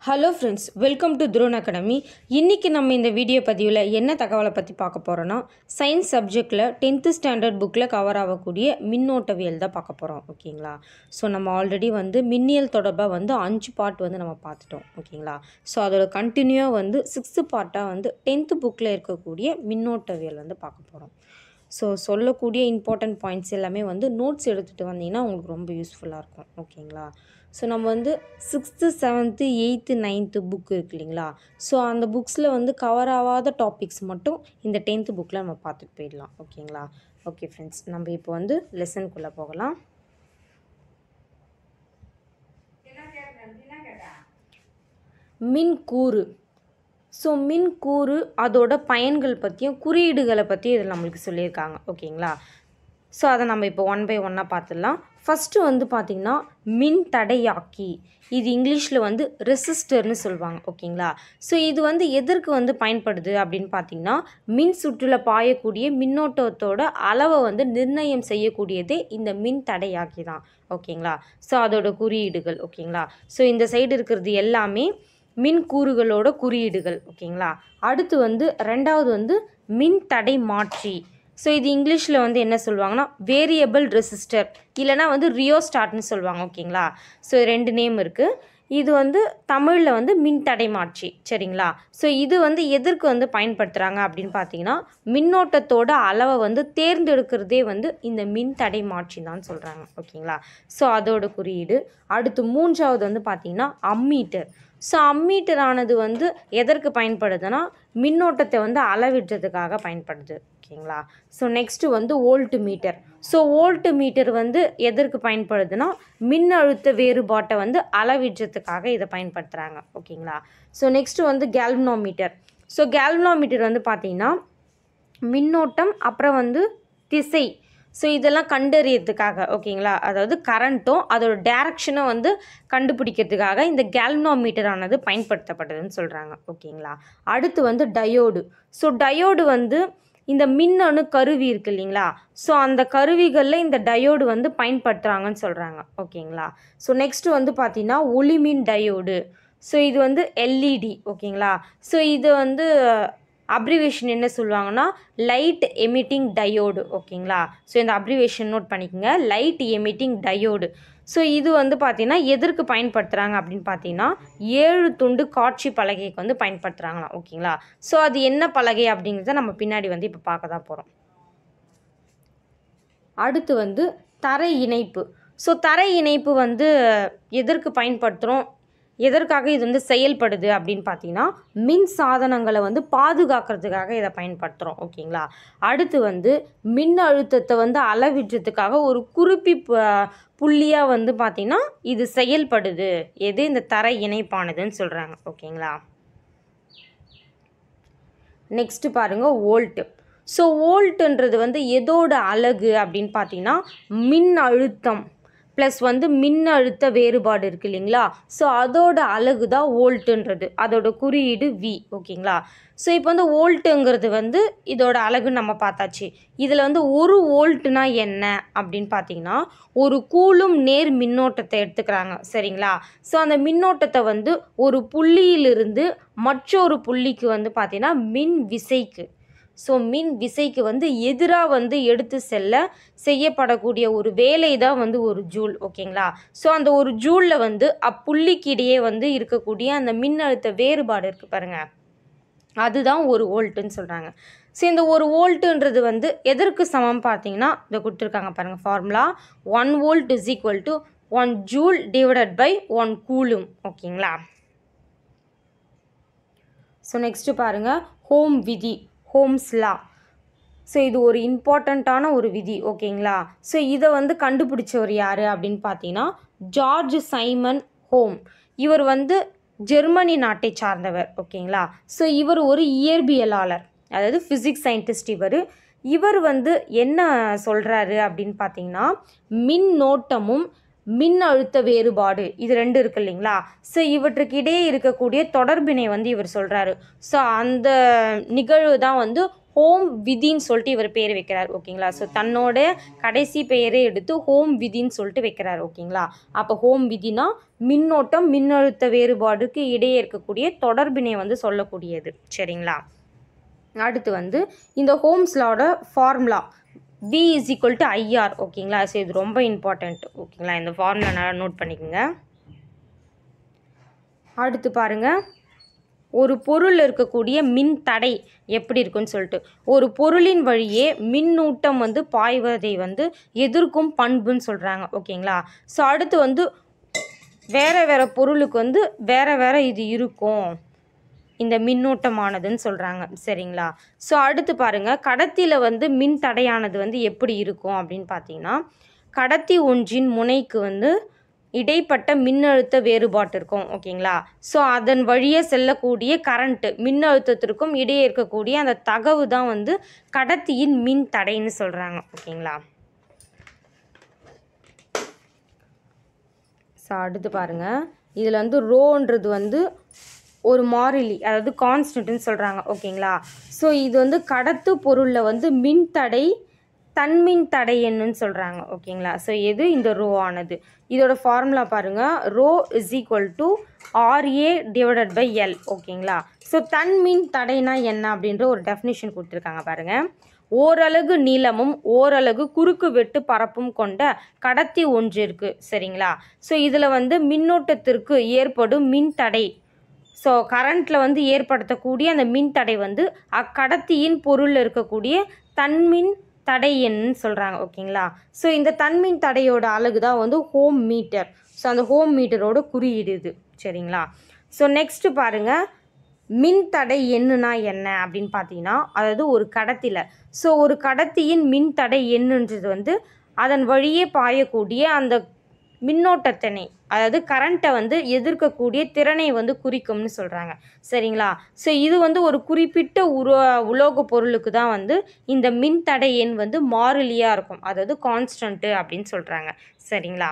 hello friends welcome to Dron academy இன்றைக்கி நம்ம இந்த வீடியோ பதிவில் என்ன தகவலை பற்றி பார்க்க போகிறோன்னா சயின்ஸ் சப்ஜெக்டில் டென்த்து ஸ்டாண்டர்ட் புக்கில் கவர் ஆகக்கூடிய மின்னோட்டவியல் தான் பார்க்க போகிறோம் ஓகேங்களா ஸோ நம்ம ஆல்ரெடி வந்து மின்னியல் தொடர்பாக வந்து அஞ்சு பார்ட் வந்து நம்ம பார்த்துட்டோம் ஓகேங்களா ஸோ அதோட கண்டினியூவாக வந்து சிக்ஸ்த்து பார்ட்டாக வந்து டென்த்து புக்கில் இருக்கக்கூடிய மின்னோட்டவியல் வந்து பார்க்க போகிறோம் ஸோ சொல்லக்கூடிய இம்பார்ட்டன்ட் பாயிண்ட்ஸ் எல்லாமே வந்து நோட்ஸ் எடுத்துகிட்டு வந்தீங்கன்னா உங்களுக்கு ரொம்ப யூஸ்ஃபுல்லாக இருக்கும் ஓகேங்களா ஸோ நம்ம வந்து sixth seventh eighth ninth book இருக்கு இல்லைங்களா ஸோ அந்த புக்ஸில் வந்து கவர் ஆகாத டாபிக்ஸ் மட்டும் இந்த டென்த்து புக்கில் நம்ம பார்த்துட்டு போயிடலாம் ஓகேங்களா ஓகே ஃப்ரெண்ட்ஸ் நம்ம இப்போ வந்து லெசனுக்குள்ளே போகலாம் மின் கூறு ஸோ மின் கூறு அதோட பயன்கள் பற்றியும் குறியீடுகளை பற்றியும் இதில் நம்மளுக்கு சொல்லியிருக்காங்க ஓகேங்களா ஸோ அதை நம்ம இப்போ ஒன் பை ஒன்னாக பார்த்துடலாம் ஃபஸ்ட்டு வந்து பார்த்திங்கன்னா மின் தடையாக்கி இது இங்கிலீஷில் வந்து ரெசிஸ்டர்னு சொல்லுவாங்க ஓகேங்களா ஸோ இது வந்து எதற்கு வந்து பயன்படுது அப்படின்னு பார்த்தீங்கன்னா மின் சுற்றுல பாயக்கூடிய மின்னோட்டத்தோட அளவை வந்து நிர்ணயம் செய்யக்கூடியதே இந்த மின் தடையாக்கி தான் ஓகேங்களா ஸோ அதோட குறியீடுகள் ஓகேங்களா ஸோ இந்த சைடு இருக்கிறது எல்லாமே மின் கூறுகளோட குறியீடுகள் ஓகேங்களா அடுத்து வந்து ரெண்டாவது வந்து மின் தடை மாற்றி ஸோ இது இங்கிலீஷில் வந்து என்ன சொல்லுவாங்கன்னா வேரியபிள் ரெசிஸ்டர் இல்லைனா வந்து ரியோஸ்டாட்னு சொல்லுவாங்க ஓகேங்களா ஸோ ரெண்டு நேம் இருக்குது இது வந்து தமிழில் வந்து மின் தடை மாற்றி சரிங்களா ஸோ இது வந்து எதற்கு வந்து பயன்படுத்துகிறாங்க அப்படின்னு பார்த்தீங்கன்னா மின்னோட்டத்தோட அளவை வந்து தேர்ந்தெடுக்கிறதே வந்து இந்த மின் தடை மாற்றி தான் சொல்கிறாங்க ஓகேங்களா ஸோ அதோட குறியீடு அடுத்து மூன்றாவது வந்து பார்த்திங்கன்னா அம்மீட்டர் ஸோ அம்மீட்டரானது வந்து எதற்கு பயன்படுதுன்னா மின்னோட்டத்தை வந்து அளவிடுறதுக்காக பயன்படுது ஓகேங்களா ஸோ நெக்ஸ்ட்டு வந்து voltmeter so voltmeter வந்து எதற்கு பயன்படுதுன்னா மின்னழுத்த வேறுபாட்டை வந்து அளவிடுறதுக்காக இதை பயன்படுத்துகிறாங்க ஓகேங்களா ஸோ நெக்ஸ்ட்டு வந்து கேல்வனோமீட்டர் ஸோ கேல்வனோமீட்டர் வந்து பார்த்திங்கன்னா மின்னோட்டம் அப்புறம் வந்து திசை ஸோ இதெல்லாம் கண்டறியறதுக்காக ஓகேங்களா அதாவது கரண்ட்டும் அதோட டேரக்ஷனும் வந்து கண்டுபிடிக்கிறதுக்காக இந்த கேல்வனோமீட்டரானது பயன்படுத்தப்படுதுன்னு சொல்கிறாங்க ஓகேங்களா அடுத்து வந்து டயோடு ஸோ டயோடு வந்து இந்த மின்னணு கருவி இருக்கு இல்லைங்களா ஸோ அந்த கருவிகளில் இந்த டயோடு வந்து பயன்படுத்துகிறாங்கன்னு சொல்கிறாங்க ஓகேங்களா ஸோ நெக்ஸ்ட் வந்து பார்த்தீங்கன்னா ஒளிமின் டயோடு ஸோ இது வந்து எல்இடி ஓகேங்களா ஸோ இது வந்து அப்ரிவேஷன் என்ன சொல்லுவாங்கன்னா லைட் எமிட்டிங் டயோடு ஓகேங்களா ஸோ இந்த அப்ரிவேஷன் நோட் பண்ணிக்கோங்க லைட் எமிட்டிங் டயோடு ஸோ இது வந்து பார்த்திங்கன்னா எதற்கு பயன்படுத்துகிறாங்க அப்படின்னு பார்த்தீங்கன்னா ஏழு துண்டு காட்சி பலகைக்கு வந்து பயன்படுத்துகிறாங்களாம் ஓகேங்களா ஸோ அது என்ன பலகை அப்படிங்கிறத நம்ம பின்னாடி வந்து இப்போ பார்க்க தான் போகிறோம் அடுத்து வந்து தரை இணைப்பு ஸோ தரை இணைப்பு வந்து எதற்கு பயன்படுத்துகிறோம் எதற்காக இது வந்து செயல்படுது அப்படின்னு பார்த்தீங்கன்னா மின் சாதனங்களை வந்து பாதுகாக்கிறதுக்காக இதை பயன்படுத்துகிறோம் ஓகேங்களா அடுத்து வந்து மின் அழுத்தத்தை வந்து அளவிடுறதுக்காக ஒரு குறிப்பி புள்ளியாக வந்து பார்த்திங்கன்னா இது செயல்படுது எது இந்த தரை இணைப்பானதுன்னு சொல்கிறாங்க ஓகேங்களா நெக்ஸ்ட்டு பாருங்கள் வோல்ட்டு ஸோ வோல்ட்டுன்றது வந்து எதோட அலகு அப்படின்னு பார்த்தீங்கன்னா மின் அழுத்தம் ப்ளஸ் வந்து மின்னழுத்த வேறுபாடு இருக்குது இல்லைங்களா ஸோ அதோட அலகு தான் வோல்ட்டுன்றது அதோட குறியீடு வி ஓகேங்களா ஸோ இப்போ வந்து வோல்ட்டுங்கிறது வந்து இதோட அலகு நம்ம பார்த்தாச்சு இதில் வந்து ஒரு வோல்ட்டுனா என்ன அப்படின்னு பார்த்தீங்கன்னா ஒரு கூலும் நேர் மின்னோட்டத்தை எடுத்துக்கிறாங்க சரிங்களா ஸோ அந்த மின்னோட்டத்தை வந்து ஒரு புள்ளியிலிருந்து மற்றொரு புள்ளிக்கு வந்து பார்த்திங்கன்னா மின் விசைக்கு ஸோ மின் விசைக்கு வந்து எதிராக வந்து எடுத்து செல்ல செய்யப்படக்கூடிய ஒரு வேலை தான் வந்து ஒரு ஜூல் ஓகேங்களா ஸோ அந்த ஒரு ஜூலில் வந்து அப்புள்ளிக்கு இடையே வந்து இருக்கக்கூடிய அந்த மின்னழுத்த வேறுபாடு இருக்குது பாருங்கள் அதுதான் ஒரு வோல்ட்டுன்னு சொல்கிறாங்க ஸோ இந்த ஒரு வோல்ட்டுன்றது வந்து எதற்கு சமம் பார்த்தீங்கன்னா இதை கொடுத்துருக்காங்க பாருங்கள் formula one volt is equal to one joule divided by one coulomb ஓகேங்களா ஸோ நெக்ஸ்ட்டு பாருங்கள் ஹோம் விதி ஹோம்ஸ் லா ஸோ இது ஒரு இம்பார்ட்டண்ட்டான ஒரு விதி ஓகேங்களா ஸோ இதை வந்து கண்டுபிடிச்சவர் யார் அப்படின்னு பார்த்தீங்கன்னா ஜார்ஜ் சைமன் ஹோம் இவர் வந்து ஜெர்மனி நாட்டை சார்ந்தவர் ஓகேங்களா ஸோ இவர் ஒரு இயற்பியலாளர் அதாவது ஃபிசிக்ஸ் சயின்டிஸ்ட் இவர் இவர் வந்து என்ன சொல்கிறாரு அப்படின்னு பார்த்தீங்கன்னா மின்னோட்டமும் மின் அழுத்த வேறுபாடு இது ரெண்டு இருக்கு இல்லைங்களா ஸோ இவற்றுக்கு இடையே இருக்கக்கூடிய தொடர்பினை வந்து இவர் சொல்கிறாரு ஸோ அந்த நிகழ்வு தான் வந்து ஹோம் விதின்னு சொல்லிட்டு இவர் பேர் வைக்கிறார் ஓகேங்களா ஸோ தன்னோட கடைசி பெயரை எடுத்து ஹோம் விதின்னு சொல்லிட்டு வைக்கிறார் ஓகேங்களா அப்போ ஹோம் விதினா மின்னோட்டம் மின்னழுத்த வேறுபாடுக்கு இடையே இருக்கக்கூடிய தொடர்பினை வந்து சொல்லக்கூடியது சரிங்களா அடுத்து வந்து இந்த ஹோம்ஸ்லோட formula V is equal to IR ஓகேங்களா ஸோ இது ரொம்ப இம்பார்ட்டண்ட் ஓகேங்களா இந்த ஃபார்முலா நல்லா நோட் பண்ணிக்கோங்க அடுத்து பாருங்க ஒரு பொருள் இருக்கக்கூடிய மின் தடை எப்படி இருக்குன்னு சொல்லிட்டு ஒரு பொருளின் வழியே மின்னூட்டம் வந்து பாய்வதை வந்து எதிர்க்கும் பண்புன்னு சொல்கிறாங்க ஓகேங்களா ஸோ அடுத்து வந்து வேற வேற பொருளுக்கு வந்து வேற வேற இது இருக்கும் இந்த மின்னூட்டமானதுன்னு சொல்கிறாங்க சரிங்களா ஸோ அடுத்து பாருங்கள் கடத்தியில் வந்து மின் தடையானது வந்து எப்படி இருக்கும் அப்படின்னு பார்த்தீங்கன்னா கடத்தி ஒன்றின் முனைக்கு வந்து இடைப்பட்ட மின்னழுத்த வேறுபாட்டு இருக்கும் ஓகேங்களா ஸோ அதன் வழியே செல்லக்கூடிய கரண்ட்டு மின்னழுத்தத்திற்கும் இடையே இருக்கக்கூடிய அந்த தகவு தான் வந்து கடத்தியின் மின் தடைன்னு சொல்கிறாங்க ஓகேங்களா ஸோ அடுத்து பாருங்கள் இதில் வந்து ரோன்றது வந்து ஒரு மாறிலி அதாவது கான்ஸ்டன்ட்னு சொல்கிறாங்க ஓகேங்களா ஸோ இது வந்து கடத்து பொருளில் வந்து மின் தடை தன்மின் தடை என்னன்னு சொல்கிறாங்க ஓகேங்களா ஸோ எது இந்த ரோ ஆனது இதோட ஃபார்முலா பாருங்கள் rho is equal to RA divided by L ஓகேங்களா ஸோ தன்மின் தடைனா என்ன அப்படின்ற ஒரு டெஃபினிஷன் கொடுத்துருக்காங்க பாருங்கள் ஓரலகு நீளமும் ஓரலகு குறுக்கு வெட்டு பரப்பும் கொண்ட கடத்தி ஒன்று இருக்குது சரிங்களா ஸோ இதில் வந்து மின்னோட்டத்திற்கு ஏற்படும் மின் தடை ஸோ கரண்ட்டில் வந்து ஏற்படுத்தக்கூடிய அந்த மின் தடை வந்து அக்கடத்தியின் பொருளில் இருக்கக்கூடிய தன்மின் தடை எண்ணு சொல்கிறாங்க ஓகேங்களா ஸோ இந்த தன்மின் தடையோட அலகு தான் வந்து ஹோம் மீட்டர் ஸோ அந்த ஹோம் மீட்டரோட குறியீடு இது சரிங்களா ஸோ நெக்ஸ்ட்டு பாருங்கள் மின் தடை எண்ணுனா என்ன அப்படின்னு பார்த்தீங்கன்னா அதாவது ஒரு கடத்தியில் ஸோ ஒரு கடத்தியின் மின் தடை எண்ணுன்றது வந்து அதன் வழியே பாயக்கூடிய அந்த மின்னோட்டத்தினை அதாவது கரண்ட்டை வந்து எதிர்க்கக்கூடிய திறனை வந்து குறிக்கும்னு சொல்கிறாங்க சரிங்களா ஸோ இது வந்து ஒரு குறிப்பிட்ட உரு உலோக பொருளுக்கு தான் வந்து இந்த மின் தடை எண் வந்து மாறிலியாக இருக்கும் அதாவது கான்ஸ்டன்ட்டு அப்படின்னு சொல்கிறாங்க சரிங்களா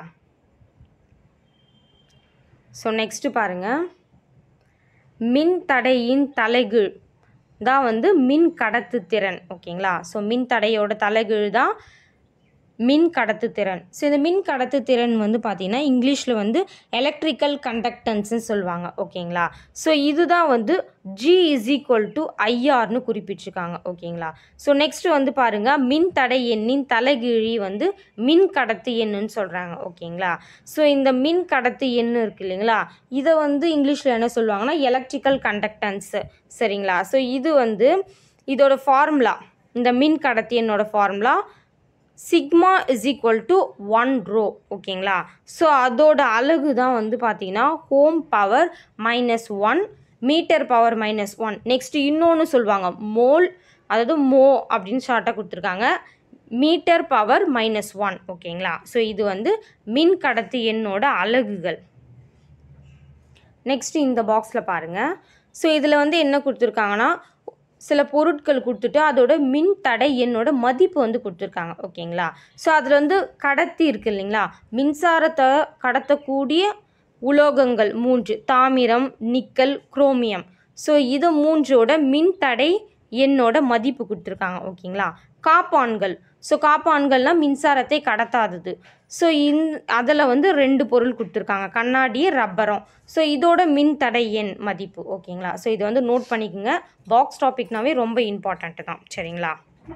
ஸோ நெக்ஸ்ட்டு பாருங்கள் மின் தடையின் தலைகீழ் தான் வந்து மின் கடத்து திறன் ஓகேங்களா ஸோ மின் தடையோட தலைகீழ் தான் மின் கடத்துத்திறன் ஸோ இந்த மின் கடத்துத்திறன் வந்து பார்த்திங்கன்னா இங்கிலீஷில் வந்து எலக்ட்ரிக்கல் கண்டக்டன்ஸ்னு சொல்லுவாங்க ஓகேங்களா ஸோ இதுதான் வந்து ஜி இஸ் ஈக்குவல் டு ஐஆர்னு குறிப்பிட்டிருக்காங்க ஓகேங்களா ஸோ நெக்ஸ்ட் வந்து பாருங்கள் மின் தடை எண்ணின் தலைகீழி வந்து மின் கடத்து எண்ணுன்னு சொல்கிறாங்க ஓகேங்களா ஸோ இந்த மின் கடத்து எண் இருக்கு இல்லைங்களா இதை வந்து இங்கிலீஷில் என்ன சொல்லுவாங்கன்னா எலக்ட்ரிக்கல் கண்டக்டன்ஸு சரிங்களா ஸோ இது வந்து இதோட ஃபார்முலா இந்த மின் கடத்தி எண்ணோட formula sigma is equal to one rho ஓகேங்களா ஸோ அதோட அலகு தான் வந்து பார்த்தீங்கன்னா ohm power minus one meter power minus one next இன்னொன்று சொல்லுவாங்க மோல் அதாவது மோ அப்படின்னு ஷார்ட்டாக கொடுத்துருக்காங்க மீட்டர் பவர் மைனஸ் ஒன் ஓகேங்களா ஸோ இது வந்து மின் கடத்தி எண்ணோட அலகுகள் நெக்ஸ்ட் இந்த பாக்ஸில் பாருங்கள் ஸோ இதில் வந்து என்ன கொடுத்துருக்காங்கன்னா சில பொருட்கள் கொடுத்துட்டு அதோட மின் தடை எண்ணோட மதிப்பு வந்து கொடுத்துருக்காங்க ஓகேங்களா ஸோ அதில் வந்து கடத்தி இருக்கு இல்லைங்களா மின்சாரத்தை கடத்தக்கூடிய உலோகங்கள் மூன்று தாமிரம் நிக்கல் குரோமியம் ஸோ இது மூன்றோட மின் தடை எண்ணோட மதிப்பு கொடுத்துருக்காங்க ஓகேங்களா காப்பான்கள் ஸோ காப்பான்கள்லாம் மின்சாரத்தை கடத்தாதது ஸோ இந் அதில் வந்து ரெண்டு பொருள் கொடுத்துருக்காங்க கண்ணாடி ரப்பரம் ஸோ இதோட மின் தடை எண் மதிப்பு ஓகேங்களா ஸோ இதை வந்து நோட் பண்ணிக்கோங்க பாக்ஸ் டாபிக்னாவே ரொம்ப இம்பார்ட்டண்ட்டு தான் சரிங்களா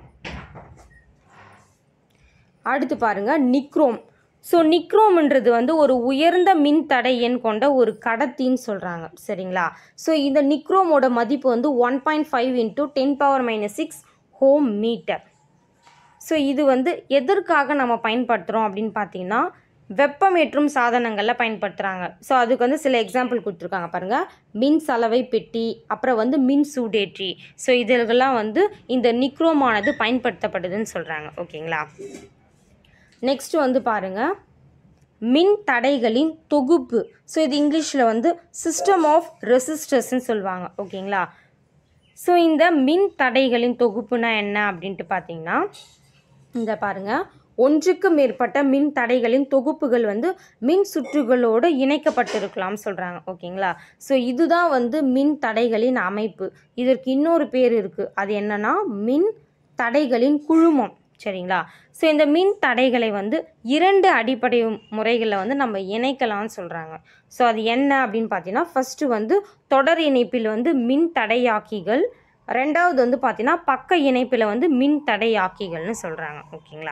அடுத்து பாருங்க நிக்ரோம் ஸோ நிக்ரோம்ன்றது வந்து ஒரு உயர்ந்த மின் தடை எண் கொண்ட ஒரு கடத்தின்னு சொல்கிறாங்க சரிங்களா ஸோ இந்த நிக்ரோமோட மதிப்பு வந்து one point five into ten power minus six ohm meter so இது வந்து எதற்காக நம்ம பயன்படுத்துகிறோம் அப்படின்னு பார்த்தீங்கன்னா வெப்பமேற்றும் சாதனங்களில் பயன்படுத்துகிறாங்க ஸோ அதுக்கு வந்து சில எக்ஸாம்பிள் கொடுத்துருக்காங்க பாருங்கள் மின் சலவை பெட்டி அப்புறம் வந்து மின் சூடேற்றி ஸோ இதெல்லாம் வந்து இந்த நிக்ரோமானது பயன்படுத்தப்படுதுன்னு சொல்கிறாங்க ஓகேங்களா நெக்ஸ்ட் வந்து பாருங்கள் மின் தடைகளின் தொகுப்பு ஸோ இது இங்கிலீஷில் வந்து சிஸ்டம் ஆஃப் ரெசிஸ்டர்ஸ்ன்னு சொல்லுவாங்க ஓகேங்களா ஸோ இந்த மின் தடைகளின் தொகுப்புனா என்ன அப்படின்ட்டு பார்த்தீங்கன்னா இந்த பாருங்க ஒன்றுக்கு மேற்பட்ட மின் தடைகளின் தொகுப்புகள் வந்து மின் சுற்றுகளோடு இணைக்கப்பட்டிருக்கலாம் சொல்கிறாங்க ஓகேங்களா ஸோ இதுதான் வந்து மின் தடைகளின் அமைப்பு இதற்கு இன்னொரு பேர் இருக்குது அது என்னன்னா மின் தடைகளின் குழுமம் சரிங்களா ஸோ இந்த மின் தடைகளை வந்து இரண்டு அடிப்படை முறைகளில் வந்து நம்ம இணைக்கலாம்னு சொல்கிறாங்க ஸோ அது என்ன அப்படின்னு பார்த்தீங்கன்னா ஃபஸ்ட்டு வந்து தொடர் இணைப்பில் வந்து மின் தடையாக்கிகள் ரெண்டாவது வந்து பார்த்தீங்கன்னா பக்க இணைப்பில் வந்து மின் தடையாக்கிகள்னு சொல்கிறாங்க ஓகேங்களா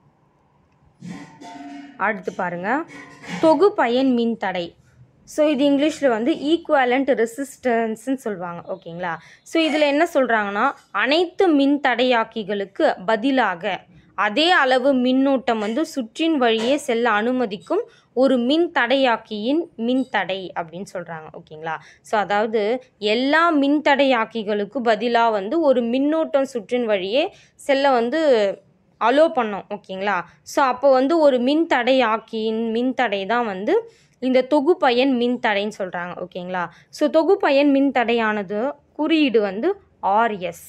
அடுத்து பாருங்க தொகுபயன் மின் தடை ஸோ இது இங்கிலீஷில் வந்து ஈக்குவலண்ட் ரெசிஸ்டன்ஸ்னு சொல்லுவாங்க ஓகேங்களா ஸோ இதில் என்ன சொல்கிறாங்கன்னா அனைத்து மின் தடையாக்கிகளுக்கு பதிலாக அதே அளவு மின்னூட்டம் வந்து சுற்றின் வழியே செல்ல அனுமதிக்கும் ஒரு மின் தடையாக்கியின் மின் தடை அப்படின்னு சொல்கிறாங்க ஓகேங்களா ஸோ அதாவது எல்லா மின் தடையாக்கிகளுக்கும் பதிலாக வந்து ஒரு மின்னூட்டம் சுற்றின் வழியே செல்ல வந்து அலோ பண்ணோம் ஓகேங்களா ஸோ அப்போ வந்து ஒரு மின் தடையாக்கியின் மின் தடை தான் வந்து இந்த தொகுப்பயன் மின் தடைன்னு சொல்கிறாங்க ஓகேங்களா ஸோ தொகுப்பயன் மின் தடையானது குறியீடு வந்து ஆர்எஸ்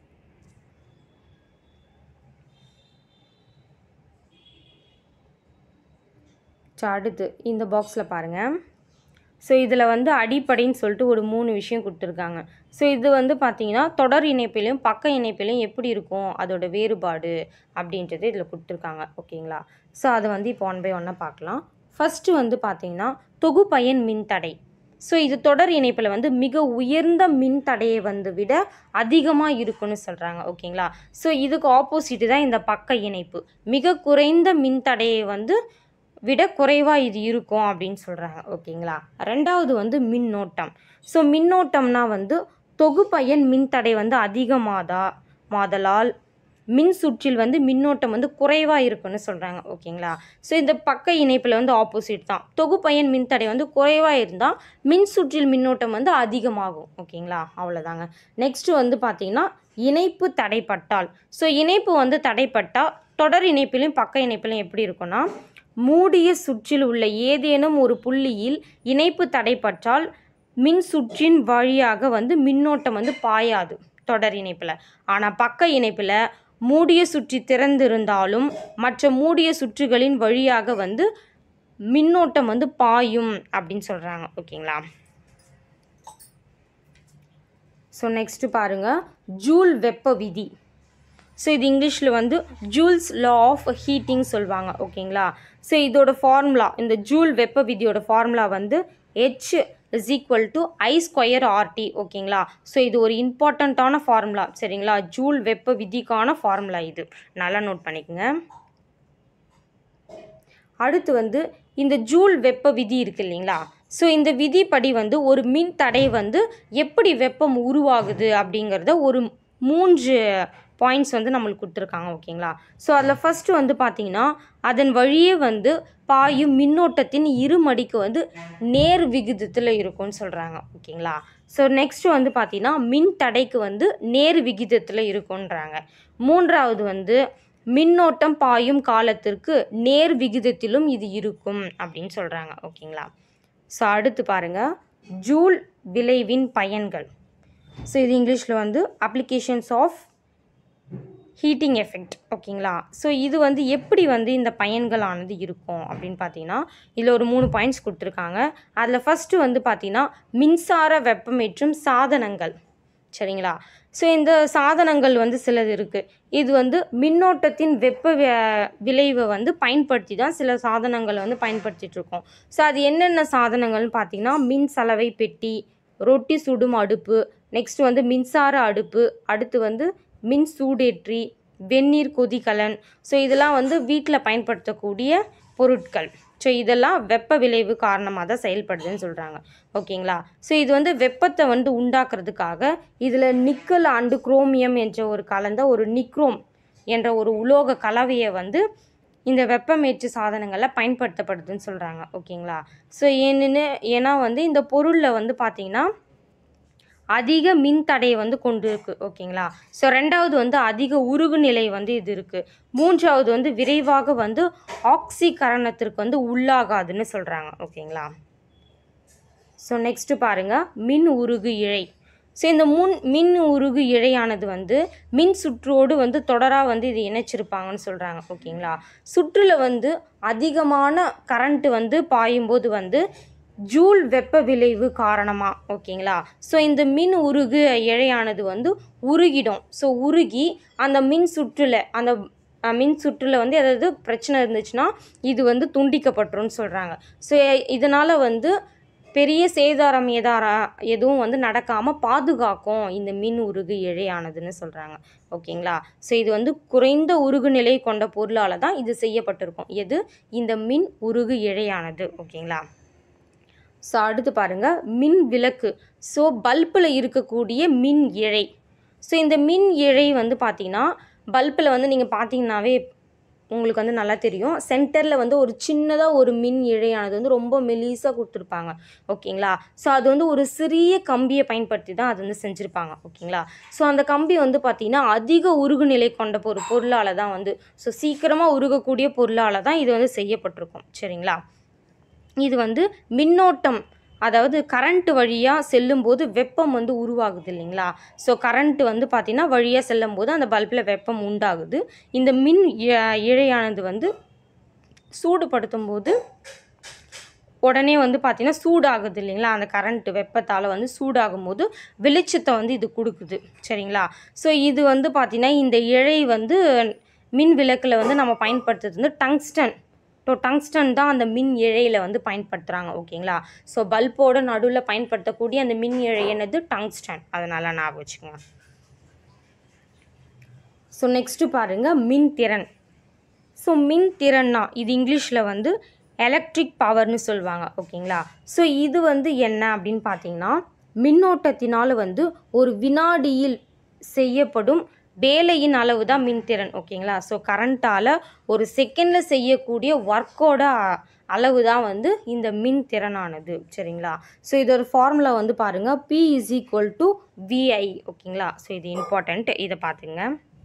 ஸோ அடுத்து இந்த பாக்ஸில் பாருங்கள் ஸோ இதில் வந்து அடிப்படைன்னு சொல்லிட்டு ஒரு மூணு விஷயம் கொடுத்துருக்காங்க ஸோ இது வந்து பார்த்தீங்கன்னா தொடர் இணைப்பிலையும் பக்க இணைப்பிலையும் எப்படி இருக்கும் அதோட வேறுபாடு அப்படின்றது இதில் கொடுத்துருக்காங்க ஓகேங்களா ஸோ அதை வந்து இப்போ ஒன் பை ஒன்னாக பார்க்கலாம் ஃபஸ்ட்டு வந்து பார்த்தீங்கன்னா தொகுப்பயன் மின்தடை ஸோ இது தொடர் இணைப்பில் வந்து மிக உயர்ந்த மின் தடையை வந்து விட அதிகமாக இருக்குன்னு சொல்கிறாங்க ஓகேங்களா ஸோ இதுக்கு ஆப்போசிட்டு தான் இந்த பக்க இணைப்பு மிக குறைந்த மின் தடையை வந்து விட குறைவாக இது இருக்கும் அப்படின்னு சொல்கிறாங்க ஓகேங்களா ரெண்டாவது வந்து மின்னோட்டம் ஸோ மின்னோட்டம்னா வந்து தொகுப்பயன் மின்தடை வந்து அதிகமாதா மாதலால் மின் சுற்றில் வந்து மின்னோட்டம் வந்து குறைவாக இருக்குன்னு சொல்கிறாங்க ஓகேங்களா ஸோ இந்த பக்க இணைப்பில் வந்து ஆப்போசிட் தான் தொகுப்பயன் மின்தடை வந்து குறைவாக இருந்தால் மின் சுற்றில் மின்னோட்டம் வந்து அதிகமாகும் ஓகேங்களா அவ்வளோதாங்க நெக்ஸ்ட் வந்து பார்த்திங்கன்னா இணைப்பு தடைப்பட்டால் ஸோ இணைப்பு வந்து தடைப்பட்டால் தொடர் இணைப்பிலும் பக்க இணைப்பிலும் எப்படி இருக்கும்னா மூடிய சுற்றில் உள்ள ஏதேனும் ஒரு புள்ளியில் இணைப்பு தடைப்பட்டால் மின் சுற்றின் வழியாக வந்து மின்னோட்டம் வந்து பாயாது தொடர் இணைப்பில் ஆனால் பக்க இணைப்பில் மூடிய சுற்றி திறந்திருந்தாலும் மற்ற மூடிய சுற்றுகளின் வழியாக வந்து மின்னோட்டம் வந்து பாயும் அப்படின்னு சொல்கிறாங்க ஓகேங்களா ஸோ நெக்ஸ்ட்டு பாருங்கள் ஜூல் வெப்ப விதி ஸோ இது இங்கிலீஷில் வந்து ஜூல்ஸ் லா ஆஃப் ஹீட்டிங் சொல்லுவாங்க ஓகேங்களா ஸோ இதோட ஃபார்முலா இந்த ஜூல் வெப்ப விதியோட ஃபார்முலா வந்து H is equal to I square RT ஓகேங்களா ஸோ இது ஒரு இம்பார்ட்டண்ட்டான ஃபார்முலா சரிங்களா ஜூல் வெப்ப விதிக்கான ஃபார்முலா இது நல்லா நோட் பண்ணிக்கோங்க அடுத்து வந்து இந்த ஜூல் வெப்ப விதி இருக்கு இல்லைங்களா ஸோ இந்த விதிப்படி வந்து ஒரு மின் தடை வந்து எப்படி வெப்பம் உருவாகுது அப்படிங்கிறத ஒரு மூன்று பாயிண்ட்ஸ் வந்து நம்மளுக்கு கொடுத்துருக்காங்க ஓகேங்களா ஸோ அதில் ஃபஸ்ட்டு வந்து பார்த்தீங்கன்னா அதன் வழியே வந்து பாயும் மின்னோட்டத்தின் இருமடிக்கு வந்து நேர் விகிதத்தில் இருக்கும்னு சொல்கிறாங்க ஓகேங்களா ஸோ நெக்ஸ்ட்டு வந்து பார்த்தீங்கன்னா மின் தடைக்கு வந்து நேர் விகிதத்தில் இருக்குன்றாங்க மூன்றாவது வந்து மின்னோட்டம் பாயும் காலத்திற்கு நேர் விகிதத்திலும் இது இருக்கும் அப்படின்னு சொல்கிறாங்க ஓகேங்களா ஸோ அடுத்து பாருங்கள் ஜூல் விளைவின் பயன்கள் ஸோ இது இங்கிலீஷில் வந்து அப்ளிகேஷன்ஸ் ஆஃப் ஹீட்டிங் எஃபெக்ட் ஓகேங்களா ஸோ இது வந்து எப்படி வந்து இந்த பயன்களானது இருக்கும் அப்படின்னு பார்த்தீங்கன்னா இதில் ஒரு மூணு பாயிண்ட்ஸ் கொடுத்துருக்காங்க அதில் ஃபஸ்ட்டு வந்து பார்த்தீங்கன்னா மின்சார வெப்பமேற்றும் சாதனங்கள் சரிங்களா ஸோ இந்த சாதனங்கள் வந்து சிலது இருக்குது இது வந்து மின்னோட்டத்தின் வெப்ப வே- விளைவை வந்து பயன்படுத்தி தான் சில சாதனங்களை வந்து பயன்படுத்திட்டு இருக்கோம் ஸோ அது என்னென்ன சாதனங்கள்னு பார்த்தீங்கன்னா மின் சலவை பெட்டி ரொட்டி சுடும் அடுப்பு நெக்ஸ்ட் வந்து மின்சார அடுப்பு அடுத்து வந்து மின் சூடேற்றி வெந்நீர் கொதிகலன் ஸோ இதெல்லாம் வந்து வீட்டில் பயன்படுத்தக்கூடிய பொருட்கள் ஸோ இதெல்லாம் வெப்ப விளைவு காரணமாக தான் செயல்படுதுன்னு சொல்கிறாங்க ஓகேங்களா ஸோ இது வந்து வெப்பத்தை வந்து உண்டாக்குறதுக்காக இதில் நிக்கல் அண்டு குரோமியம் என்ற ஒரு கலந்த ஒரு நிக்ரோம் என்ற ஒரு உலோக கலவையை வந்து இந்த வெப்பமேற்று சாதனங்களில் பயன்படுத்தப்படுதுன்னு சொல்கிறாங்க ஓகேங்களா ஸோ ஏன்னு ஏன்னா வந்து இந்த பொருளில் வந்து பார்த்திங்கன்னா அதிக மின் தடையை வந்து கொண்டு இருக்கு ஓகேங்களா ஸோ ரெண்டாவது வந்து அதிக உருகு நிலை வந்து இது இருக்குது மூன்றாவது வந்து விரைவாக வந்து ஆக்சிகரணத்திற்கு வந்து உள்ளாகாதுன்னு சொல்கிறாங்க ஓகேங்களா ஸோ நெக்ஸ்ட்டு பாருங்கள் மின் உருகு இழை ஸோ இந்த முன் மின் உருகு இழையானது வந்து மின் சுற்றோடு வந்து தொடராக வந்து இது இணைச்சிருப்பாங்கன்னு சொல்கிறாங்க ஓகேங்களா சுற்றில் வந்து அதிகமான கரண்ட்டு வந்து பாயும்போது வந்து ஜூல் வெப்ப விளைவு காரணமாக ஓகேங்களா ஸோ இந்த மின் உருகு இழையானது வந்து உருகிடும் ஸோ உருகி அந்த மின் சுற்றில் அந்த அஹ், மின் சுற்றில் வந்து ஏதாவது பிரச்சனை இருந்துச்சுன்னா இது வந்து துண்டிக்கப்பட்டுரும்னு சொல்கிறாங்க ஸோ இதனால் வந்து பெரிய சேதாரம் ஏதாரா எதுவும் வந்து நடக்காமல் பாதுகாக்கும் இந்த மின் உருகு இழையானதுன்னு சொல்கிறாங்க ஓகேங்களா ஸோ இது வந்து குறைந்த உருகு நிலை கொண்ட பொருளால் தான் இது செய்யப்பட்டிருக்கும் எது இந்த மின் உருகு இழையானது ஓகேங்களா ஸோ அடுத்து பாருங்கள் மின் விளக்கு ஸோ பல்பில் இருக்கக்கூடிய மின் இழை ஸோ இந்த மின் இழை வந்து பார்த்தீங்கன்னா பல்பில் வந்து நீங்கள் பார்த்தீங்கன்னாவே உங்களுக்கு வந்து நல்லா தெரியும் சென்டரில் வந்து ஒரு சின்னதாக ஒரு மின் இழையானது வந்து ரொம்ப மெலிசாக கொடுத்துருப்பாங்க ஓகேங்களா ஸோ அது வந்து ஒரு சிறிய கம்பியை பயன்படுத்தி தான் அது வந்து செஞ்சுருப்பாங்க ஓகேங்களா ஸோ அந்த கம்பி வந்து பார்த்திங்கன்னா அதிக உருகு நிலை கொண்ட ஒரு பொருளால் தான் வந்து ஸோ சீக்கிரமாக உருகக்கூடிய பொருளால் தான் இது வந்து செய்யப்பட்டிருக்கும் சரிங்களா இது வந்து மின்னோட்டம் அதாவது கரண்ட் வழியாக செல்லும்போது வெப்பம் வந்து உருவாகுது இல்லைங்களா ஸோ கரண்ட் வந்து பார்த்திங்கன்னா வழியாக செல்லும்போது அந்த பல்பில் வெப்பம் உண்டாகுது இந்த மின் இ- இழையானது வந்து சூடுபடுத்தும் போது உடனே வந்து பார்த்திங்கன்னா சூடாகுது இல்லைங்களா அந்த கரண்ட் வெப்பத்தால் வந்து சூடாகும் போது வெளிச்சத்தை வந்து இது கொடுக்குது சரிங்களா ஸோ இது வந்து பார்த்திங்கன்னா இந்த இழை வந்து மின் விளக்கில் வந்து நம்ம பயன்படுத்துறது வந்து டங்ஸ்டன் ஸோ டங்ஸ்டன் தான் அந்த மின் இழையில் வந்து பயன்படுத்துகிறாங்க ஓகேங்களா ஸோ பல்போட நடுவில் பயன்படுத்தக்கூடிய அந்த மின் இழை என்னது டங்ஸ்டன் அதனால் ஞாபகம் வச்சுக்கோங்க ஸோ நெக்ஸ்ட்டு பாருங்கள் மின் திறன் ஸோ மின் திறன்னா இது இங்கிலீஷில் வந்து எலக்ட்ரிக் பவர்னு சொல்லுவாங்க ஓகேங்களா ஸோ இது வந்து என்ன அப்படின்னு பார்த்தீங்கன்னா மின்னோட்டத்தினால் வந்து ஒரு வினாடியில் செய்யப்படும் வேலையின் அளவு தான் மின்திறன் ஓகேங்களா ஸோ கரண்ட்டால் ஒரு செகண்டில் செய்யக்கூடிய ஒர்க்கோட அளவு தான் வந்து இந்த மின் திறனானது சரிங்களா ஸோ இது ஒரு ஃபார்முலா வந்து பாருங்கள் P is equal to VI ஓகேங்களா ஸோ இது இம்பார்ட்டண்ட் இதை பார்த்துங்க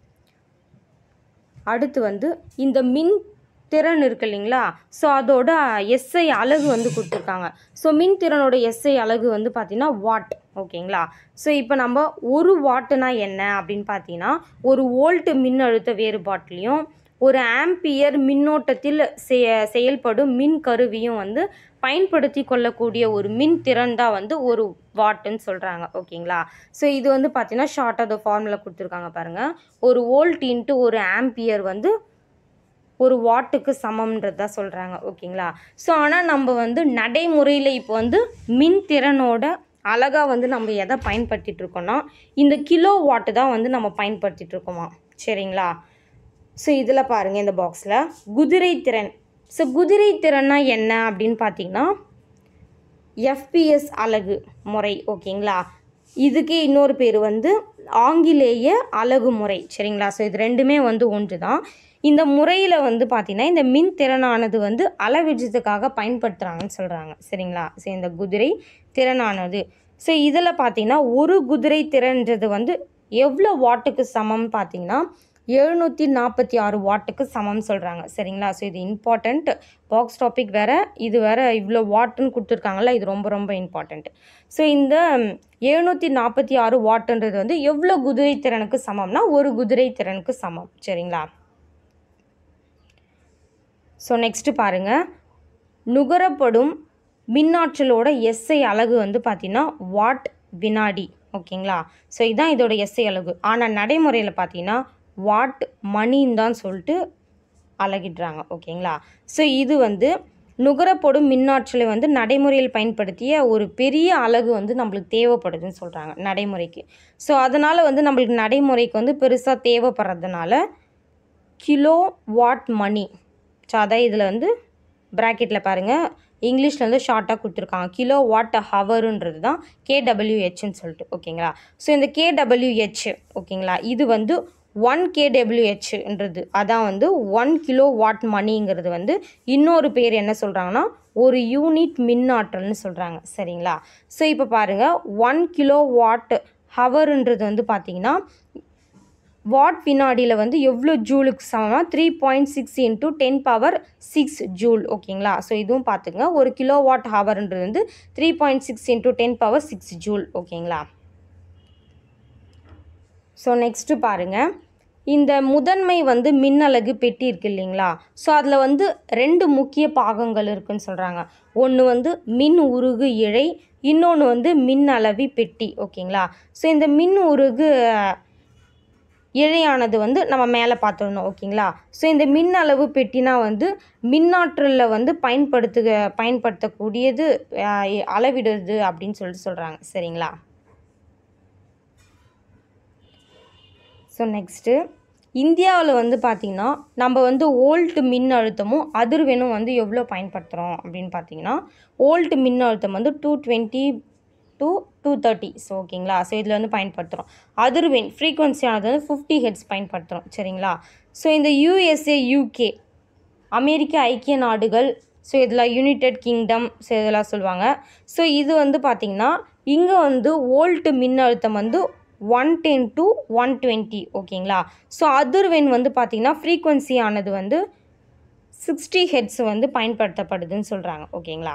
அடுத்து வந்து இந்த மின் திறன் இருக்கு இல்லைங்களா ஸோ அதோட எஸ்ஐ அலகு வந்து கொடுத்துருக்காங்க ஸோ மின் திறனோட எஸ்ஐ அலகு வந்து பார்த்தீங்கன்னா வாட் ஓகேங்களா ஸோ இப்போ நம்ம ஒரு வாட்டுனா என்ன அப்படின்னு பார்த்தீங்கன்னா ஒரு வோல்ட் மின்னழுத்த வேறுபாட்டிலையும் ஒரு ஆம்பியர் மின்னோட்டத்தில் செய செயல்படும் மின் கருவியும் வந்து பயன்படுத்தி கொள்ளக்கூடிய ஒரு மின் திறன் தான் வந்து ஒரு வாட்டுன்னு சொல்கிறாங்க ஓகேங்களா ஸோ இது வந்து பார்த்தீங்கன்னா ஷார்ட்டாக அந்த ஃபார்முலா கொடுத்துருக்காங்க பாருங்கள் ஒரு வோல்ட் இன்ட்டு ஒரு ஆம்பியர் வந்து ஒரு வாட்டுக்கு சமம்ன்றதா சொல்கிறாங்க ஓகேங்களா ஸோ ஆனால் நம்ம வந்து நடைமுறையில் இப்போ வந்து மின் திறனோட அழகாக வந்து நம்ம எதை பயன்படுத்திட்டு இருக்கோம்னா இந்த கிலோ வாட்டு தான் வந்து நம்ம பயன்படுத்திட்டு இருக்கோமா சரிங்களா ஸோ இதில் பாருங்கள் இந்த பாக்ஸில் குதிரை திறன் ஸோ குதிரை திறன்னா என்ன அப்படின்னு பார்த்தீங்கன்னா எஃபிஎஸ் அலகு முறை ஓகேங்களா இதுக்கு இன்னொரு பேர் வந்து ஆங்கிலேய அலகு முறை சரிங்களா ஸோ இது ரெண்டுமே வந்து ஒன்று தான் இந்த முறையில் வந்து பார்த்திங்கன்னா இந்த மின் திறனானது வந்து அளவிடுறதுக்காக பயன்படுத்துகிறாங்கன்னு சொல்கிறாங்க சரிங்களா ஸோ இந்த குதிரை திறனானது ஸோ இதில் பார்த்தீங்கன்னா ஒரு குதிரை திறன்றது வந்து எவ்வளோ வாட்டுக்கு சமம் பார்த்தீங்கன்னா எழுநூற்றி நாற்பத்தி ஆறு வாட்டுக்கு சமம் சொல்கிறாங்க சரிங்களா ஸோ இது இம்பார்ட்டண்ட் பாக்ஸ் டாபிக் வேறு இது வேறு இவ்வளோ வாட்டுன்னு கொடுத்துருக்காங்கல்ல இது ரொம்ப ரொம்ப இம்பார்ட்டண்ட் ஸோ இந்த எழுநூற்றி நாற்பத்தி ஆறு வாட்டுன்றது வந்து எவ்வளோ குதிரை திறனுக்கு சமம்னா ஒரு குதிரை திறனுக்கு சமம் சரிங்களா ஸோ நெக்ஸ்ட்டு பாருங்கள் நுகரப்படும் மின்னாற்றலோட எஸ்ஐ அலகு வந்து பார்த்திங்கன்னா வாட் வினாடி ஓகேங்களா ஸோ இதுதான் இதோட எஸ்ஐ அலகு ஆனால் நடைமுறையில் பார்த்தீங்கன்னா வாட் மணின்னு தான் சொல்லிட்டு அலகிடுறாங்க ஓகேங்களா ஸோ இது வந்து நுகரப்படும் மின்னாற்றலை வந்து நடைமுறையில் பயன்படுத்திய ஒரு பெரிய அலகு வந்து நம்மளுக்கு தேவைப்படுதுன்னு சொல்கிறாங்க நடைமுறைக்கு ஸோ அதனால் வந்து நம்மளுக்கு நடைமுறைக்கு வந்து பெருசாக தேவைப்படுறதுனால கிலோ வாட் மணி ஸோ அதான் இதில் வந்து ப்ராக்கெட்டில் பாருங்கள் இங்கிலீஷில் வந்து ஷார்ட்டாக கொடுத்துருக்காங்க கிலோ வாட் ஹவருன்றது தான் கேடபிள்யூஹெச்னு சொல்லிட்டு ஓகேங்களா ஸோ இந்த கேடபிள்யூஹெச் ஓகேங்களா இது வந்து ஒன் கேடபிள்யூஹெச்ன்றது அதான் வந்து ஒன் கிலோ வாட் மணிங்கிறது வந்து இன்னொரு பேர் என்ன சொல்கிறாங்கன்னா ஒரு யூனிட் மின்னாற்றல்னு சொல்கிறாங்க சரிங்களா ஸோ இப்போ பாருங்கள் ஒன் கிலோ வாட் ஹவருன்றது வந்து பார்த்திங்கன்னா வாட் வினாடியில் வந்து எவ்வளோ ஜூலுக்கு சமம்னா three point six into ten power six joule ஓகேங்களா ஸோ இதுவும் பார்த்துங்க ஒரு கிலோ வாட் ஹவர்ன்றது வந்து three point six into ten power six joule ஓகேங்களா ஸோ நெக்ஸ்ட்டு பாருங்கள் இந்த முதன்மை வந்து மின்னலகு பெட்டி இருக்கு இல்லைங்களா ஸோ அதில் வந்து ரெண்டு முக்கிய பாகங்கள் இருக்குன்னு சொல்கிறாங்க ஒன்று வந்து மின் உருகு இழை இன்னொன்று வந்து மின் அளவி பெட்டி ஓகேங்களா ஸோ இந்த மின் உருகு அஹ், இழையானது வந்து நம்ம மேலே பார்த்துருந்தோம் ஓகேங்களா ஸோ இந்த மின் அளவு பெட்டினா வந்து மின்னாற்றலில் வந்து பயன்படுத்துக பயன்படுத்தக்கூடியது அஹ், அளவிடுறது அப்படின்னு சொல்லிட்டு சொல்கிறாங்க சரிங்களா ஸோ நெக்ஸ்ட்டு இந்தியாவில் வந்து பார்த்திங்கன்னா நம்ம வந்து ஓல்ட் மின் அழுத்தமும் அதிர்வெண்ணும் வந்து எவ்வளோ பயன்படுத்துகிறோம் அப்படின்னு பார்த்தீங்கன்னா ஓல்ட் மின் அழுத்தம் வந்து two twenty to two thirty so ஓகேங்களா ஸோ இதில் வந்து பயன்படுத்துகிறோம் அதிர்வெண் ஃப்ரீக்வன்சியானது வந்து ஃபிஃப்டி ஹெட்ஸ் பயன்படுத்துகிறோம் சரிங்களா ஸோ இந்த யூஎஸ்ஏ யூகே அமெரிக்க ஐக்கிய நாடுகள் ஸோ இதில் யுனைடெட் கிங்டம் ஸோ இதெல்லாம் சொல்லுவாங்க ஸோ இது வந்து பார்த்திங்கன்னா இங்கே வந்து வோல்ட் மின்னழுத்தம் வந்து one ten to one twenty ஓகேங்களா ஸோ அதிர்வெண் வந்து பார்த்திங்கன்னா ஃப்ரீக்வன்சி ஆனது வந்து சிக்ஸ்டி ஹெட்ஸ் வந்து பயன்படுத்தப்படுதுன்னு சொல்கிறாங்க ஓகேங்களா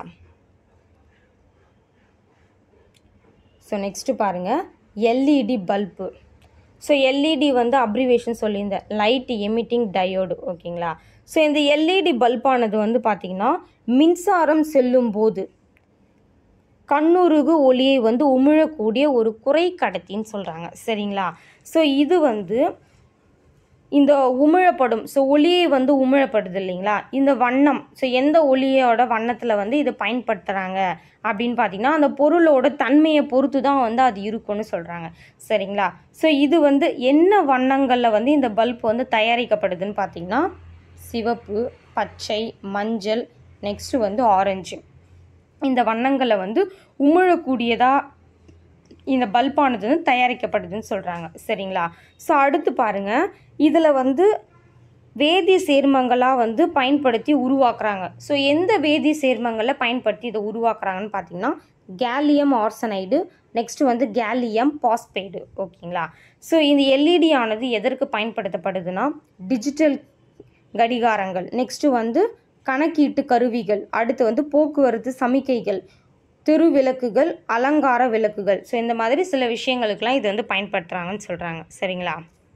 ஸோ நெக்ஸ்ட்டு பாருங்கள் எல்இடி பல்பு ஸோ எல்இடி வந்து அப்ரிவேஷன் சொல்லியிருந்தேன் லைட் எமிட்டிங் டயோடு ஓகேங்களா ஸோ இந்த எல்இடி பல்பானது வந்து பார்த்திங்கன்னா மின்சாரம் செல்லும் போது கண்ணுருகு ஒளியை வந்து உமிழக்கூடிய ஒரு குறை கடத்தின்னு சொல்கிறாங்க சரிங்களா ஸோ இது வந்து இந்த உமிழப்படும் ஸோ ஒளியை வந்து உமிழப்படுது இல்லைங்களா இந்த வண்ணம் ஸோ எந்த ஒளியோட வண்ணத்தில் வந்து இதை பயன்படுத்துகிறாங்க அப்படின்னு பார்த்தீங்கன்னா அந்த பொருளோட தன்மையை பொறுத்து தான் வந்து அது இருக்கும்னு சொல்கிறாங்க சரிங்களா ஸோ இது வந்து என்ன வண்ணங்களில் வந்து இந்த பல்ப் வந்து தயாரிக்கப்படுதுன்னு பார்த்தீங்கன்னா சிவப்பு பச்சை மஞ்சள் நெக்ஸ்ட்டு வந்து ஆரஞ்சு இந்த வண்ணங்களை வந்து உமிழக்கூடியதாக இந்த பல்பானது வந்து தயாரிக்கப்படுதுன்னு சொல்கிறாங்க சரிங்களா ஸோ அடுத்து பாருங்கள் இதில் வந்து வேதி சேர்மங்களாக வந்து பயன்படுத்தி உருவாக்குறாங்க ஸோ எந்த வேதி சேர்மங்களை பயன்படுத்தி இதை உருவாக்குறாங்கன்னு பார்த்தீங்கன்னா கேலியம் ஆர்சனைடு நெக்ஸ்ட் வந்து கேலியம் பாஸ்பைடு ஓகேங்களா ஸோ இந்த எல்இடி ஆனது எதற்கு பயன்படுத்தப்படுதுன்னா டிஜிட்டல் கடிகாரங்கள் நெக்ஸ்ட்டு வந்து கணக்கீட்டு கருவிகள் அடுத்து வந்து போக்குவரத்து சமிக்கைகள் தெரு விளக்குகள் அலங்கார விளக்குகள் ஸோ இந்த மாதிரி சில விஷயங்களுக்கெல்லாம் இது வந்து பயன்படுத்துகிறாங்கன்னு சொல்கிறாங்க சரிங்களா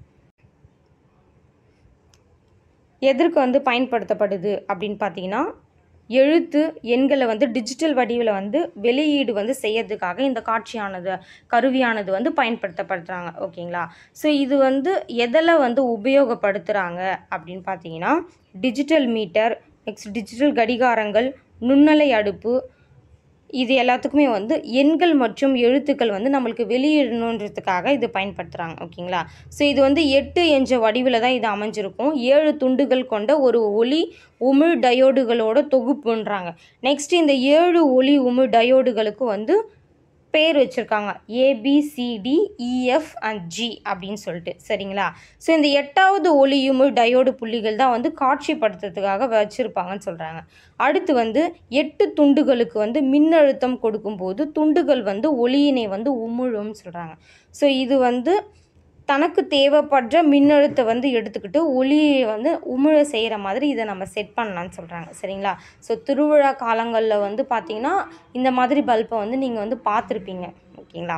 எதற்கு வந்து பயன்படுத்தப்படுது அப்படின்னு பார்த்தீங்கன்னா எழுத்து எண்களை வந்து டிஜிட்டல் வடிவில் வந்து வெளியீடு வந்து செய்யறதுக்காக இந்த காட்சியானது கருவியானது வந்து பயன்படுத்தப்படுத்துகிறாங்க ஓகேங்களா ஸோ இது வந்து எதில் வந்து உபயோகப்படுத்துகிறாங்க அப்படின்னு பார்த்தீங்கன்னா டிஜிட்டல் மீட்டர் நெக்ஸ்ட் டிஜிட்டல் கடிகாரங்கள் நுண்ணலை அடுப்பு இது எல்லாத்துக்குமே வந்து எண்கள் மற்றும் எழுத்துக்கள் வந்து நம்மளுக்கு வெளியிடணுன்றதுக்காக இது பயன்படுத்துகிறாங்க ஓகேங்களா ஸோ இது வந்து எட்டு என்ற வடிவில் தான் இது அமைஞ்சிருக்கும் ஏழு துண்டுகள் கொண்ட ஒரு ஒளி உமிழ் டயோடுகளோட தொகுப்புன்றாங்க நெக்ஸ்ட் இந்த ஏழு ஒளி உமிழ் டயோடுகளுக்கு வந்து பேர் வச்சுருக்காங்க ஏபிசிடி இஎஃப் அண்ட் ஜி அப்படின்னு சொல்லிட்டு சரிங்களா ஸோ இந்த எட்டாவது ஒளியுமிழ் டயோடு புள்ளிகள் தான் வந்து காட்சிப்படுத்துறதுக்காக வச்சுருப்பாங்கன்னு சொல்கிறாங்க அடுத்து வந்து எட்டு துண்டுகளுக்கு வந்து மின்னழுத்தம் கொடுக்கும்போது துண்டுகள் வந்து ஒளியினை வந்து உமிழும்னு சொல்கிறாங்க ஸோ இது வந்து தனக்கு தேவைப்படுற மின்னழுத்தை வந்து எடுத்துக்கிட்டு ஒளியை வந்து உமிழ செய்கிற மாதிரி இதை நம்ம செட் பண்ணலான்னு சொல்கிறாங்க சரிங்களா ஸோ திருவிழா காலங்களில் வந்து பார்த்திங்கன்னா இந்த மாதிரி பல்பை வந்து நீங்கள் வந்து பார்த்துருப்பீங்க ஓகேங்களா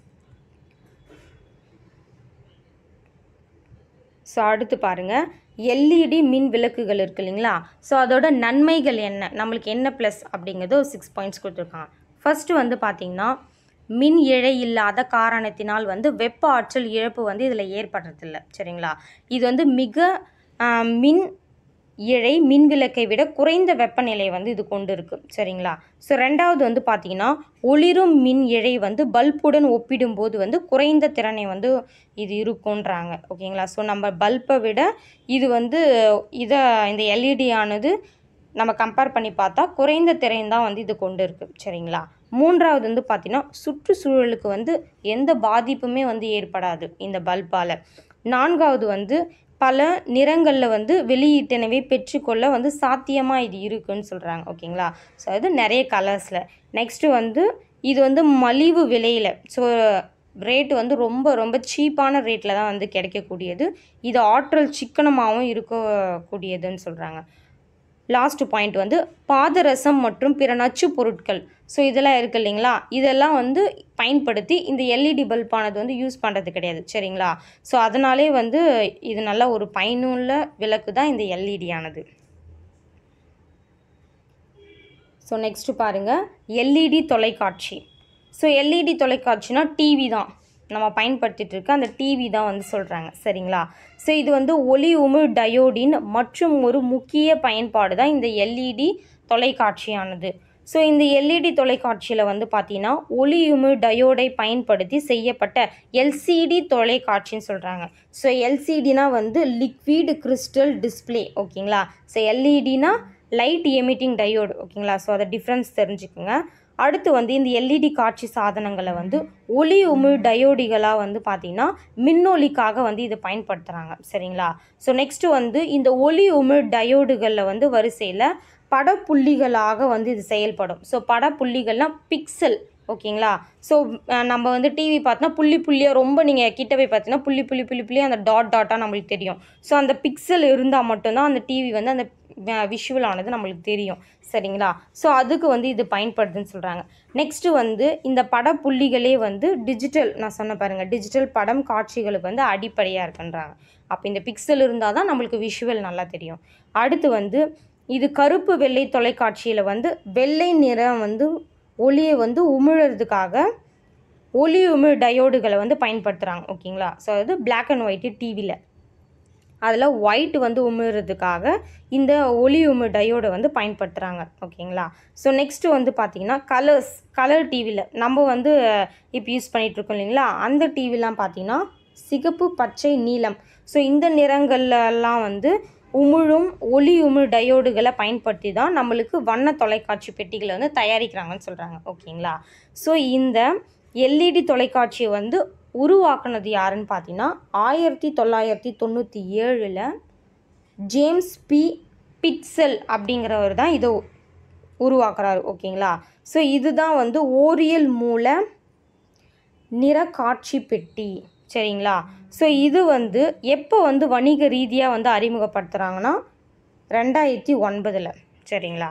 ஸோ அடுத்து பாருங்கள் எல்இடி மின் விளக்குகள் இருக்கு இல்லைங்களா ஸோ அதோட நன்மைகள் என்ன நம்மளுக்கு என்ன ப்ளஸ் அப்படிங்கிறது ஒரு சிக்ஸ் பாயிண்ட்ஸ் கொடுத்துருக்காங்க ஃபஸ்ட்டு வந்து பார்த்திங்கன்னா மின் இழை இல்லாத காரணத்தினால் வந்து வெப்ப ஆற்றல் இழப்பு வந்து இதில் ஏற்படுறதில்ல சரிங்களா இது வந்து மிக ஆஹ், மின் இழை மின் விளக்கை விட குறைந்த வெப்பநிலை வந்து இது கொண்டு இருக்கு சரிங்களா ஸோ ரெண்டாவது வந்து பார்த்தீங்கன்னா ஒளிரும் மின் இழை வந்து பல்புடன் ஒப்பிடும்போது வந்து குறைந்த திறனை வந்து இது இருக்குன்றாங்க ஓகேங்களா ஸோ நம்ம பல்பை விட இது வந்து இதை இந்த எல்இடி ஆனது நம்ம கம்பேர் பண்ணி பார்த்தா குறைந்த திறன் தான் வந்து இது கொண்டு இருக்கு சரிங்களா மூன்றாவது வந்து பார்த்தீங்கன்னா சுற்றுச்சூழலுக்கு வந்து எந்த பாதிப்புமே வந்து ஏற்படாது இந்த பல்பால் நான்காவது வந்து பல நிறங்களில் வந்து வெளியீட்டினவே பெற்றுக்கொள்ள வந்து சாத்தியமாக இது இருக்குன்னு சொல்கிறாங்க ஓகேங்களா ஸோ அது நிறைய கலர்ஸில் நெக்ஸ்ட்டு வந்து இது வந்து மலிவு விலையில் ஸோ ரேட்டு வந்து ரொம்ப ரொம்ப சீப்பான ரேட்டில் தான் வந்து கிடைக்கக்கூடியது இது ஆற்றல் சிக்கனமாகவும் இருக்கக்கூடியதுன்னு சொல்கிறாங்க லாஸ்ட் பாயிண்ட் வந்து பாதரசம் மற்றும் பிற நச்சு பொருட்கள் ஸோ இதெல்லாம் இருக்குது இல்லைங்களா இதெல்லாம் வந்து பயன்படுத்தி இந்த எல்இடி பல்பானது வந்து யூஸ் பண்ணுறது கிடையாது சரிங்களா ஸோ அதனாலே வந்து இது நல்ல ஒரு பயனுள்ள விளக்கு தான் இந்த எல்இடி ஆனது ஸோ நெக்ஸ்ட்டு பாருங்கள் எல்இடி தொலைக்காட்சி ஸோ எல்இடி தொலைக்காட்சினா டிவி தான் நம்ம பயன்படுத்திட்டு இருக்க அந்த டிவி தான் வந்து சொல்கிறாங்க சரிங்களா ஸோ இது வந்து ஒளி உமிழ் டயோடின் மற்றும் ஒரு முக்கிய பயன்பாடு தான் இந்த எல்இடி தொலைக்காட்சியானது ஸோ இந்த எல்இடி தொலைக்காட்சியில் வந்து பார்த்தீங்கன்னா ஒளி உமிழ் டயோடை பயன்படுத்தி செய்யப்பட்ட எல்சிடி தொலைக்காட்சின்னு சொல்கிறாங்க ஸோ எல்சிடினா வந்து லிக்விட் கிறிஸ்டல் டிஸ்ப்ளே ஓகேங்களா ஸோ எல்இடினா லைட் எமிட்டிங் டயோடு ஓகேங்களா ஸோ அதை டிஃப்ரென்ஸ் தெரிஞ்சுக்குங்க அடுத்து வந்து இந்த எல்இடி காட்சி சாதனங்களை வந்து ஒளி உமிழ் டயோடிகளாக வந்து பார்த்திங்கன்னா மின்னொலிக்காக வந்து இது பயன்படுத்துகிறாங்க சரிங்களா ஸோ நெக்ஸ்ட்டு வந்து இந்த ஒளி உமிழ் டயோடுகளில் வந்து வரிசையில் படப்புள்ளிகளாக வந்து இது செயல்படும் ஸோ படப்புள்ளிகள்னால் பிக்சல் ஓகேங்களா ஸோ நம்ம வந்து டிவி பார்த்தோன்னா புள்ளி புள்ளியாக ரொம்ப நீங்கள் கிட்ட போய் பார்த்தீங்கன்னா புள்ளி புள்ளி புள்ளி புள்ளி அந்த டாட் டாட்டாக நம்மளுக்கு தெரியும் ஸோ அந்த பிக்சல் இருந்தால் மட்டும்தான் அந்த டிவி வந்து அந்த விஷுவல் ஆனது நம்மளுக்கு தெரியும் சரிங்களா ஸோ அதுக்கு வந்து இது பயன்படுதுன்னு சொல்கிறாங்க நெக்ஸ்ட்டு வந்து இந்த படப்புள்ளிகளே வந்து டிஜிட்டல் நான் சொன்ன பாருங்கள் டிஜிட்டல் படம் காட்சிகளுக்கு வந்து அடிப்படையாக இருக்குன்றாங்க அப்போ இந்த பிக்சல் இருந்தால் தான் நம்மளுக்கு விஷுவல் நல்லா தெரியும் அடுத்து வந்து இது கருப்பு வெள்ளை தொலைக்காட்சியில் வந்து வெள்ளை நிறம் வந்து ஒளியை வந்து உமிழறதுக்காக ஒளி உமிழ் டயோடுகளை வந்து பயன்படுத்துகிறாங்க ஓகேங்களா ஸோ அது பிளாக் அண்ட் ஒயிட்டு டிவியில் அதில் ஒயிட் வந்து உமிழ்றதுக்காக இந்த ஒளி உமிழ் டயோடை வந்து பயன்படுத்துகிறாங்க ஓகேங்களா ஸோ நெக்ஸ்ட்டு வந்து பார்த்திங்கன்னா கலர்ஸ் கலர் டிவியில் நம்ம வந்து இப்போ யூஸ் பண்ணிகிட்ருக்கோம் இல்லைங்களா அந்த டிவிலாம் பார்த்திங்கன்னா சிகப்பு பச்சை நீலம் ஸோ இந்த நிறங்கள்லாம் வந்து உமிழும் ஒளி உமிழ் டயோடுகளை பயன்படுத்தி தான் நம்மளுக்கு வண்ண தொலைக்காட்சி பெட்டிகளை வந்து தயாரிக்கிறாங்கன்னு சொல்கிறாங்க ஓகேங்களா ஸோ இந்த எல்இடி தொலைக்காட்சியை வந்து உருவாக்குனது யாருன்னு பார்த்தீங்கன்னா ஆயிரத்தி தொள்ளாயிரத்தி தொண்ணூற்றி ஏழில் ஜேம்ஸ் பி பிட்சல் அப்படிங்கிறவர் தான் இதை உருவாக்குறாரு ஓகேங்களா ஸோ இதுதான் வந்து ஓரியல் மூல நிறக்காட்சி பெட்டி சரிங்களா ஸோ இது வந்து எப்போ வந்து வணிக ரீதியாக வந்து அறிமுகப்படுத்துகிறாங்கன்னா ரெண்டாயிரத்தி ஒன்பதில் சரிங்களா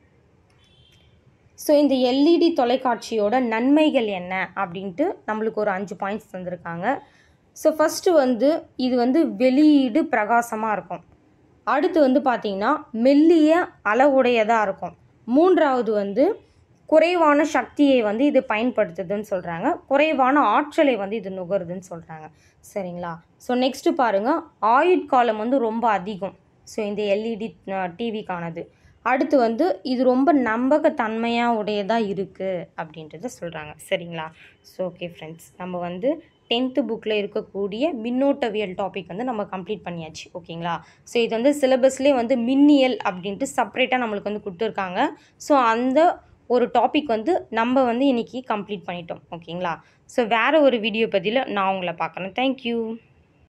ஸோ இந்த எல்இடி தொலைக்காட்சியோட நன்மைகள் என்ன அப்படின்ட்டு நம்மளுக்கு ஒரு அஞ்சு பாயிண்ட்ஸ் தந்திருக்காங்க ஸோ ஃபஸ்ட்டு வந்து இது வந்து வெளியீடு பிரகாசமாக இருக்கும் அடுத்து வந்து பார்த்திங்கன்னா மெல்லிய அளவுடையதாக இருக்கும் மூன்றாவது வந்து குறைவான சக்தியை வந்து இது பயன்படுத்துதுன்னு சொல்கிறாங்க குறைவான ஆற்றலை வந்து இது நுகருதுன்னு சொல்கிறாங்க சரிங்களா ஸோ நெக்ஸ்ட்டு பாருங்கள் ஆயுட்காலம் வந்து ரொம்ப அதிகம் ஸோ இந்த எல்இடி டிவிக்கானது அடுத்து வந்து இது ரொம்ப நம்பகத்தன்மையாக உடையதாக இருக்குது அப்படின்றத சொல்கிறாங்க சரிங்களா ஸோ ஓகே ஃப்ரெண்ட்ஸ் நம்ம வந்து டென்த்து புக்கில் இருக்கக்கூடிய மின்னோட்டவியல் டாபிக் வந்து நம்ம கம்ப்ளீட் பண்ணியாச்சு ஓகேங்களா ஸோ இது வந்து சிலபஸ்லேயே வந்து மின்னியல் அப்படின்ட்டு செப்பரேட்டாக நம்மளுக்கு வந்து கொடுத்துருக்காங்க ஸோ அந்த ஒரு டாபிக் வந்து நம்ம வந்து இன்றைக்கி கம்ப்ளீட் பண்ணிட்டோம் ஓகேங்களா ஸோ வேறு ஒரு வீடியோ பதிவில் நான் உங்களை பார்க்குறேன் தேங்க்யூ